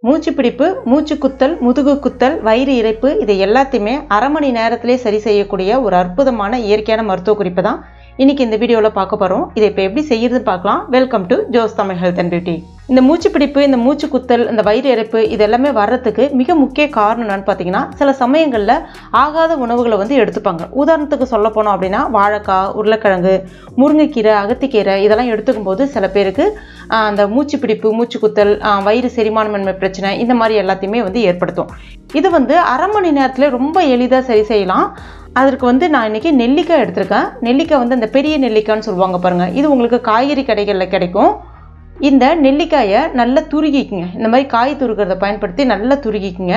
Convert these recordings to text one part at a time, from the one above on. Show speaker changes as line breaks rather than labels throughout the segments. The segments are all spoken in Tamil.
மூச்சு பிடிப்பு மூச்சு குத்தல் முதுகு குத்தல் வயிறு இறைப்பு இதை எல்லாத்தையுமே அரை மணி நேரத்திலே சரி செய்யக்கூடிய ஒரு அற்புதமான இயற்கையான மருத்துவ குறிப்பு தான் இன்னைக்கு இந்த வீடியோவில் பார்க்க போகிறோம் இதை இப்போ எப்படி செய்யறது பார்க்கலாம் வெல்கம் டு ஜோஸ் தமிழ் ஹெல்த் அண்ட் பியூட்டி இந்த மூச்சு பிடிப்பு இந்த மூச்சு குத்தல் இந்த வயிறு இறைப்பு இது எல்லாமே வர்றதுக்கு மிக முக்கிய காரணம் என்னன்னு பார்த்தீங்கன்னா சில சமயங்களில் ஆகாத உணவுகளை வந்து எடுத்துப்பாங்க உதாரணத்துக்கு சொல்ல போனோம் அப்படின்னா வாழைக்காய் உருளைக்கிழங்கு முருங்கைக்கீரை அகத்திக்கீரை இதெல்லாம் எடுத்துக்கும் போது சில பேருக்கு ஆஹ், அந்த மூச்சு பிடிப்பு மூச்சு குத்தல் ஆஹ், வயிறு செரிமானமின்மை பிரச்சனை இந்த மாதிரி எல்லாத்தையுமே வந்து ஏற்படுத்தும் இது வந்து அரை மணி நேரத்தில் ரொம்ப எளிதாக சரி செய்யலாம் அதற்கு வந்து நான் இன்னைக்கு நெல்லிக்காய் எடுத்திருக்கேன் நெல்லிக்காய் வந்து அந்த பெரிய நெல்லிக்காய்னு சொல்லுவாங்க பாருங்க இது உங்களுக்கு காய்கறி கடைகளில் கிடைக்கும் இந்த நெல்லிக்காயை நல்லா துருகிக்குங்க இந்த மாதிரி காய் துருக்கிறத பயன்படுத்தி நல்லா துருகிக்குங்க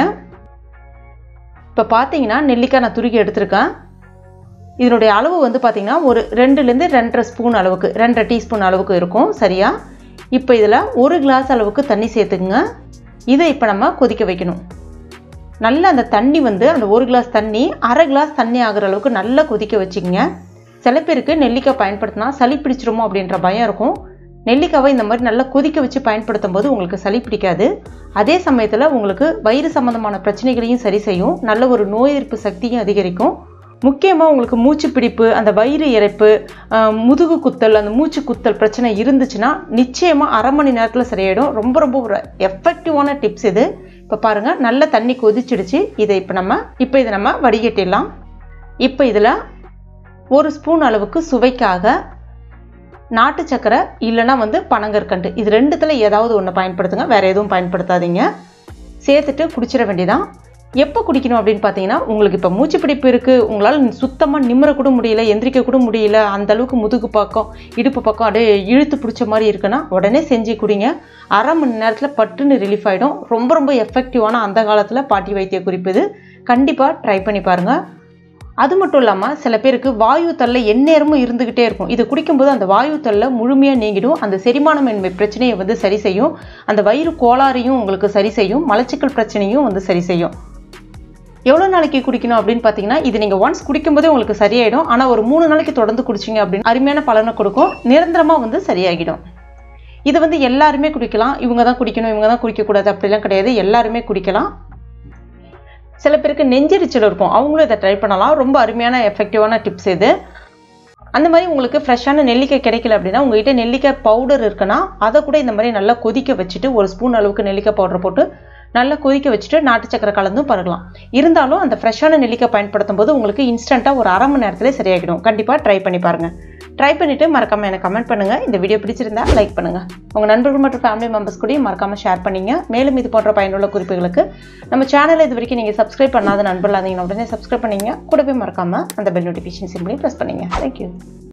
இப்போ பார்த்தீங்கன்னா நெல்லிக்காய் நான் துருகி எடுத்திருக்கேன் இதனுடைய அளவு வந்து பார்த்தீங்கன்னா ஒரு ரெண்டுலேருந்து ரெண்டரை ஸ்பூன் அளவுக்கு ரெண்டரை டீஸ்பூன் அளவுக்கு இருக்கும் சரியா இப்போ இதில் ஒரு கிளாஸ் அளவுக்கு தண்ணி சேர்த்துக்குங்க இதை இப்போ நம்ம கொதிக்க வைக்கணும் நல்லா அந்த தண்ணி வந்து அந்த ஒரு கிளாஸ் தண்ணி அரை கிளாஸ் தண்ணி ஆகுற அளவுக்கு நல்லா கொதிக்க வச்சுக்கோங்க சில பேருக்கு நெல்லிக்காய் பயன்படுத்தினா சளி பிடிச்சிருமோ அப்படின்ற பயம் இருக்கும் நெல்லிக்காவை இந்த மாதிரி நல்லா கொதிக்க வச்சு பயன்படுத்தும் போது உங்களுக்கு சளி பிடிக்காது அதே சமயத்தில் உங்களுக்கு வயிறு சம்மந்தமான பிரச்சனைகளையும் சரி செய்யும் நல்ல ஒரு நோய் எதிர்ப்பு சக்தியும் அதிகரிக்கும் முக்கியமாக உங்களுக்கு மூச்சு பிடிப்பு அந்த வயிறு இறைப்பு ஆஹ், முதுகு குத்தல் அந்த மூச்சு குத்தல் பிரச்சனை இருந்துச்சுன்னா நிச்சயமாக அரை மணி நேரத்தில் சரியாயிடும் ரொம்ப ரொம்ப ஒரு எஃபெக்டிவான டிப்ஸ் இது இப்போ பாருங்கள் நல்ல தண்ணி கொதிச்சிடுச்சு இதை இப்போ நம்ம இப்போ இதை நம்ம வடிகட்டிடலாம் இப்போ இதில் ஒரு ஸ்பூன் அளவுக்கு சுவைக்காக நாட்டு சக்கரை இல்லைன்னா வந்து பனங்கற்கண்டு இது ரெண்டுத்தில் ஏதாவது ஒன்று பயன்படுத்துங்க வேறு எதுவும் பயன்படுத்தாதீங்க சேர்த்துட்டு குடிச்சிட வேண்டியதான் எப்போ குடிக்கணும் அப்படின்னு பார்த்தீங்கன்னா உங்களுக்கு இப்போ மூச்சு பிடிப்பு இருக்குது உங்களால் சுத்தமாக நிம்மற கூட முடியல எந்திரிக்க கூட முடியல அந்த அளவுக்கு முதுகு பக்கம் இடுப்பு பக்கம் அப்படியே இழுத்து பிடிச்ச மாதிரி இருக்குன்னா உடனே செஞ்சு குடிங்க அரை மணி நேரத்தில் பட்டுன்னு ரிலீஃப் ஆகிடும் ரொம்ப ரொம்ப எஃபெக்டிவான அந்த காலத்தில் பாட்டி வைத்திய குறிப்பு இது கண்டிப்பாக ட்ரை பண்ணி பாருங்கள் அது மட்டும் இல்லாமல் சில பேருக்கு வாயு தள்ள எந்நேரமும் இருந்துக்கிட்டே இருக்கும் இது குடிக்கும்போது அந்த வாயு தள்ள முழுமையாக நீங்கிடும் அந்த செரிமானமின்மை பிரச்சனையை வந்து சரி செய்யும் அந்த வயிறு கோளாறையும் உங்களுக்கு சரி செய்யும் மலச்சிக்கல் பிரச்சனையும் வந்து சரி செய்யும் எவ்வளோ நாளைக்கு குடிக்கணும் அப்படின்னு பார்த்தீங்கன்னா இது நீங்கள் ஒன்ஸ் குடிக்கும்போதே உங்களுக்கு சரியாயிடும் ஆனால் ஒரு மூணு நாளைக்கு தொடர்ந்து குடிச்சிங்க அப்படின்னு அருமையான பலனை கொடுக்கும் நிரந்தரமாக வந்து சரியாகிடும் இது வந்து எல்லாருமே குடிக்கலாம் இவங்க தான் குடிக்கணும் இவங்க தான் குடிக்கக்கூடாது அப்படிலாம் கிடையாது எல்லாருமே குடிக்கலாம் சில பேருக்கு நெஞ்செரிச்சல் இருக்கும் அவங்களும் இதை ட்ரை பண்ணலாம் ரொம்ப அருமையான எஃபெக்டிவான டிப்ஸ் இது அந்த மாதிரி உங்களுக்கு ஃப்ரெஷ்ஷான நெல்லிக்காய் கிடைக்கல அப்படின்னா உங்ககிட்ட நெல்லிக்காய் பவுடர் இருக்குன்னா அதை கூட இந்த மாதிரி நல்லா கொதிக்க வச்சுட்டு ஒரு ஸ்பூன் அளவுக்கு நெல்லிக்காய் பவுடர் போட்டு நல்லா கொதிக்க வச்சுட்டு நாட்டு சக்கரை கலந்தும் பருகலாம் இருந்தாலும் அந்த ஃப்ரெஷ்ஷான நெல்லிக்காய் பயன்படுத்தும் போது உங்களுக்கு இன்ஸ்டண்ட்டாக ஒரு அரை மணி நேரத்திலே சரியாகிடும் கண்டிப்பாக ட்ரை பண்ணி பாருங்கள் ட்ரை பண்ணிவிட்டு மறக்காமல் எனக்கு கமெண்ட் பண்ணுங்கள் இந்த வீடியோ பிடிச்சிருந்தா லைக் பண்ணுங்கள் உங்கள் நண்பர்கள் மற்றும் ஃபேமிலி மெம்பர்ஸ் கூடயும் மறக்காமல் ஷேர் பண்ணிங்க மேலும் இது போன்ற பயனுள்ள குறிப்புகளுக்கு நம்ம சேனலை இது வரைக்கும் நீங்கள் சப்ஸ்கிரைப் பண்ணாத நண்பர்களாக இருந்தீங்கன்னா உடனே சப்ஸ்கிரைப் பண்ணிங்க கூடவே மறக்காமல் அந்த பெல் நோட்டிஃபிகேஷன் சிம்பிளையும் ப்ரெஸ் பண்ணிங்க தேங்க்யூ